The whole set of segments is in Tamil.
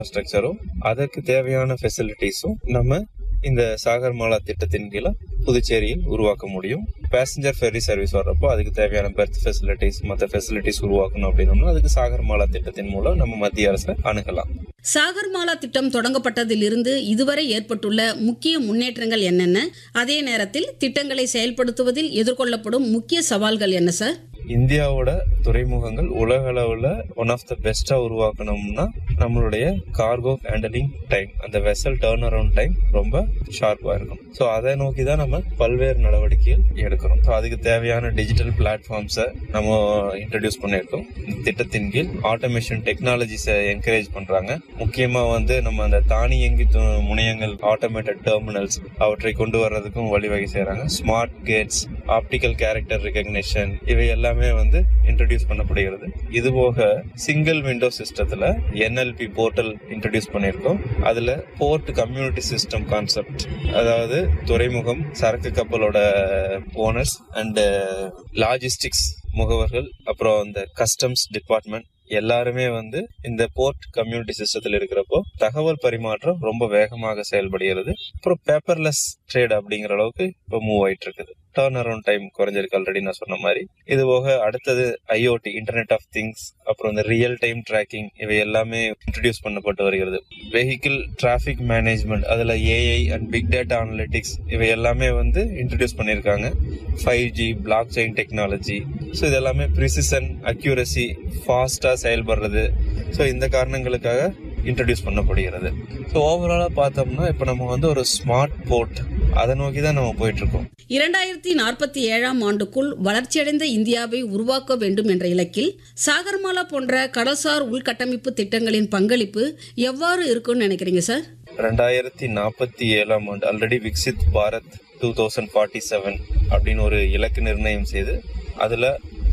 ஸ்ட்ரக்சரும் அதற்கு தேவையான ஃபெசிலிட்டிஸும் நம்ம இந்த சாகர்மாலா திட்டத்தின் கீழே புதுச்சேரியில் உருவாக்க முடியும் பேசஞ்சர் ஃபெரி சர்வீஸ் வர்றப்போ அதுக்கு தேவையான பெர்த் ஃபெசிலிட்டிஸ் மற்ற ஃபெசிலிட்டிஸ் உருவாக்கணும் அப்படின்னோம்னா அதுக்கு சாகர்மாலா திட்டத்தின் மூலம் நம்ம மத்திய அரசை அணுகலாம் சாகர்மாலா திட்டம் தொடங்கப்பட்டதிலிருந்து இதுவரை ஏற்பட்டுள்ள முக்கிய முன்னேற்றங்கள் என்னென்ன அதே நேரத்தில் திட்டங்களை செயல்படுத்துவதில் எதிர்கொள்ளப்படும் முக்கிய சவால்கள் என்ன சார் இந்தியாவோட துறைமுகங்கள் உலக அளவுல ஒன் ஆஃப் த பெஸ்டா உருவாக்கணும்னா நம்மளுடைய கார்கோ ஹேண்டலிங் டைம் அந்த வெசல் டேர்ன் அரவுண்ட் டைம் ரொம்ப ஷார்ப்பா இருக்கும் ஸோ அதை நோக்கி தான் நம்ம பல்வேறு நடவடிக்கைகள் எடுக்கிறோம் ஸோ அதுக்கு தேவையான டிஜிட்டல் பிளாட்ஃபார்ம்ஸை நம்ம இன்ட்ரடியூஸ் பண்ணியிருக்கோம் இந்த திட்டத்தின் கீழ் ஆட்டோமேஷன் டெக்னாலஜிஸை என்கரேஜ் பண்றாங்க முக்கியமா வந்து நம்ம அந்த தானியங்கி து- முனையங்கள் ஆட்டோமேட்டட் டெர்மினல்ஸ் அவற்றை கொண்டு வர்றதுக்கும் வழிவகை செய்றாங்க smart gates optical character recognition இவை எல்லாமே வந்து இன்ட்ரடியூஸ் பண்ணப்படுகிறது இது போக சிங்கிள் விண்டோ சிஸ்டத்துல என்எல்பி போர்ட்டல் இன்ட்ரடியூஸ் பண்ணியிருக்கோம் அதுல போர்ட் கம்யூனிட்டி சிஸ்டம் கான்செப்ட் அதாவது துறைமுகம் சரக்கு கப்பலோட ஓனர்ஸ் அண்ட் லாஜிஸ்டிக்ஸ் முகவர்கள் அப்புறம் இந்த கஸ்டம்ஸ் டிபார்ட்மெண்ட் எல்லாருமே வந்து இந்த போர்ட் கம்யூனிட்டி சிஸ்டத்தில் இருக்கிறப்போ தகவல் பரிமாற்றம் ரொம்ப வேகமாக செயல்படுகிறது அப்புறம் பேப்பர்லெஸ் ட்ரேட் அப்படிங்கிற அளவுக்கு இப்போ மூவ் ஆயிட்டு இருக்குது டர்ன் அரௌண்ட் டைம் குறைஞ்சிருக்கு ஆல்ரெடி நான் சொன்ன மாதிரி இது போக அடுத்தது ஐஓடி இன்டர்நெட் ஆஃப் திங்ஸ் அப்புறம் இந்த ரியல் டைம் ட்ராக்கிங் இவை எல்லாமே இன்ட்ரடியூஸ் பண்ணப்பட்டு வருகிறது வெஹிக்கிள் டிராஃபிக் மேனேஜ்மெண்ட் அதுல AI and big data analytics இவை எல்லாமே வந்து இன்ட்ரடியூஸ் பண்ணியிருக்காங்க five G block chain technology so இது எல்லாமே ப்ரிசிசன் அக்யூரசி ஃபாஸ்டா செயல்படுறது ஸோ இந்த காரணங்களுக்காக இன்ட்ரடியூஸ் பண்ணப்படுகிறது ஸோ ஓவராலாக பார்த்தோம்னா இப்போ நம்ம வந்து ஒரு ஸ்மார்ட் போர்ட் அதை நோக்கி தான் நம்ம போயிட்டு இருக்கோம் இரண்டாயிரத்தி நாற்பத்தி ஏழாம் ஆண்டுக்குள் வளர்ச்சியடைந்த இந்தியாவை உருவாக்க வேண்டும் என்ற இலக்கில் சாகர்மாலா போன்ற கடல்சார் உள்கட்டமைப்பு திட்டங்களின் பங்களிப்பு எவ்வாறு இருக்கும்னு நினைக்கிறீங்க சார் ரெண்டாயிரத்தி நாற்பத்தி ஏழாம் ஆண்டு already Viksit Bharat two thousand forty seven அப்படின்னு ஒரு இலக்கு நிர்ணயம் செய்து அதுல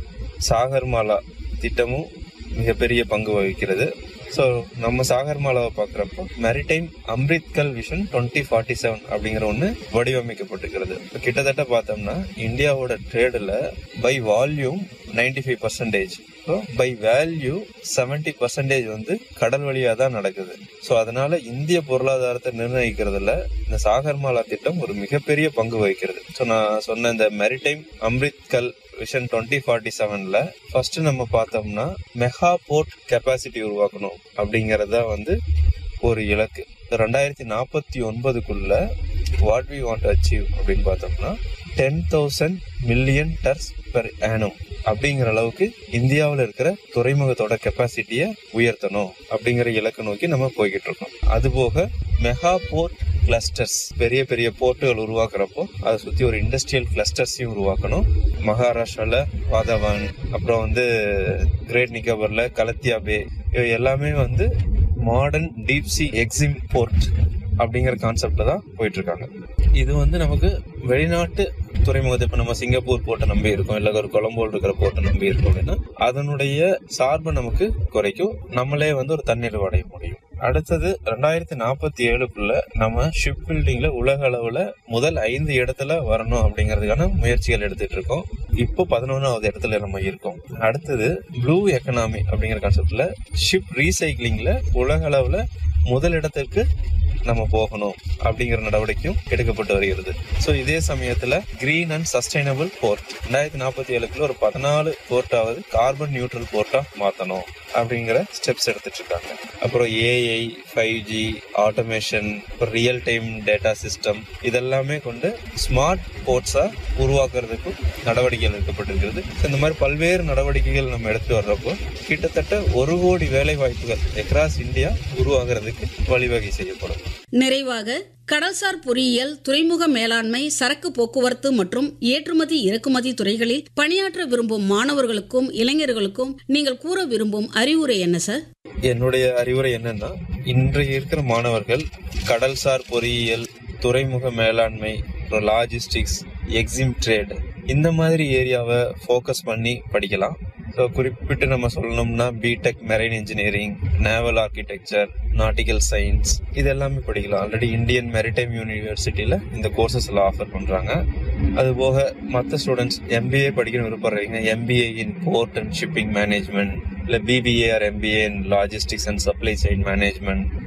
சாகர்மாலா திட்டமும் மிகப்பெரிய பங்கு வகிக்கிறது ஸோ நம்ம சாகர்மாலாவை பார்க்குறப்போ maritime Amrit Kaal vision twenty forty seven அப்படிங்கிற ஒன்று வடிவமைக்கப்பட்டிருக்கிறது இப்போ கிட்டத்தட்ட பார்த்தோம்னா இந்தியாவோட ட்ரேடில் by volume ninety five percentage so by value seventy percentage வந்து கடல் வழியாக தான் நடக்குது ஸோ அதனால இந்திய பொருளாதாரத்தை நிர்ணயிக்கிறதுல இந்த சாகர்மாலா திட்டம் ஒரு மிகப்பெரிய பங்கு வகிக்கிறது ஸோ நான் சொன்ன இந்த maritime Amrit Kaal vision twenty forty செவன்ல ஃபர்ஸ்ட் நம்ம பார்த்தோம்னா மெகா போர்ட் கெப்பாசிட்டி உருவாக்கணும் அப்படிங்கறத வந்து ஒரு இலக்கு ரெண்டாயிரத்தி நாற்பத்தி ஒன்பதுக்குள்ள வாட் வி வாண்ட் அச்சீவ் அப்படின்னு பார்த்தோம்னா ten thousand million tons per annum அப்படிங்கிற அளவுக்கு இந்தியாவில் இருக்கிற துறைமுகத்தோட கெப்பாசிட்டியை உயர்த்தணும் அப்படிங்கிற இலக்கு நோக்கி நம்ம போய்கிட்டு இருக்கோம் அதுபோக மெகா போர்ட் கிளஸ்டர்ஸ் பெரிய பெரிய போர்ட்டுகள் உருவாக்குறப்போ அதை சுத்தி ஒரு இண்டஸ்ட்ரியல் கிளஸ்டர்ஸையும் உருவாக்கணும் மகாராஷ்டிரால வாதவான் அப்புறம் வந்து கிரேட் நிக்கோபர்ல கலத்தியா பே இவை எல்லாமே வந்து modern deep sea EXIM port அப்படிங்கிற கான்செப்ட்ல தான் போயிட்டு இருக்காங்க இது வந்து நமக்கு வெளிநாட்டு துறைமுகத்தை இப்ப நம்ம சிங்கப்பூர் போர்ட்டை நம்பி இருக்கோம் இல்ல ஒரு கொலம்போல் இருக்கிற போர்ட்டை நம்பி இருக்கோம் அப்படின்னா அதனுடைய சார்பை நமக்கு குறைக்கும் நம்மளே வந்து ஒரு தண்ணீர் அடைய முடியும் அடுத்தது ரெண்டாயிரத்தி நாற்பத்தி ஏழுக்குள்ள நம்ம ஷிப் பில்டிங்ல உலக அளவுல முதல் ஐந்து இடத்துல வரணும் அப்படிங்கிறதுக்கான முயற்சிகள் எடுத்துட்டு இருக்கோம் இப்போ பதினொன்னாவது இடத்துல நம்ம இருக்கோம் அடுத்தது ப்ளூ எக்கனாமி அப்படிங்கிற கான்செப்ட்ல ஷிப் ரீசைக்ளிங்ல உலக அளவுல முதல் இடத்திற்கு நம்ம போகணும் அப்படிங்கிற நடவடிக்கையும் எடுக்கப்பட்டு வருகிறது ஸோ இதே சமயத்துல கிரீன் அண்ட் சஸ்டைனபிள் போர்ட் ரெண்டாயிரத்தி நாற்பத்தி ஏழுக்குள்ள ஒரு பதினாலு போர்ட்டாவது கார்பன் நியூட்ரல் போர்ட்டா மாத்தணும் அப்படிங்கிற ஸ்டெப்ஸ் எடுத்துட்டு இருக்காங்க அப்புறம் AI five G automation real time data system இதெல்லாமே கொண்டு ஸ்மார்ட் போர்ட்ஸா உருவாக்குறதுக்கும் நடவடிக்கைகள் எடுக்கப்பட்டிருக்கிறது So, இந்த மாதிரி பல்வேறு நடவடிக்கைகள் நம்ம எடுத்துட்டு வர்றப்போ கிட்டத்தட்ட ஒரு கோடி வேலை வாய்ப்புகள் எக்ராஸ் இந்தியா உருவாகிறதுக்கு வழிவகை செய்யப்படும் நிறைவாக கடல்சார் பொறியியல் துறைமுக மேலாண்மை சரக்கு போக்குவரத்து மற்றும் ஏற்றுமதி இறக்குமதி துறைகளில் பணியாற்ற விரும்பும் மாணவர்களுக்கும் இளைஞர்களுக்கும் நீங்கள் கூற விரும்பும் அறிவுரை என்ன சார் என்னுடைய அறிவுரை என்னன்னா இன்றைய இருக்கிற மாணவர்கள் கடல்சார் பொறியியல் துறைமுக மேலாண்மை அப்புறம் லாஜிஸ்டிக்ஸ் எக்ஸிம் ட்ரேட் இந்த மாதிரி ஏரியாவை ஃபோக்கஸ் பண்ணி படிக்கலாம் ஸோ குறிப்பிட்டு நம்ம சொல்லணும்னா BTech marine engineering naval architecture nautical science இது எல்லாமே படிக்கலாம் ஆல்ரெடி இந்தியன் மெரிடைம் யூனிவர்சிட்டியில இந்த கோர்சஸ் எல்லாம் ஆஃபர் பண்றாங்க அது போக மற்ற ஸ்டூடெண்ட்ஸ் எம்பிஏ படிக்கணும் விருப்பப்படுறீங்க MBA in port and shipping management இல்லை BBA or MBA in logistics and supply chain management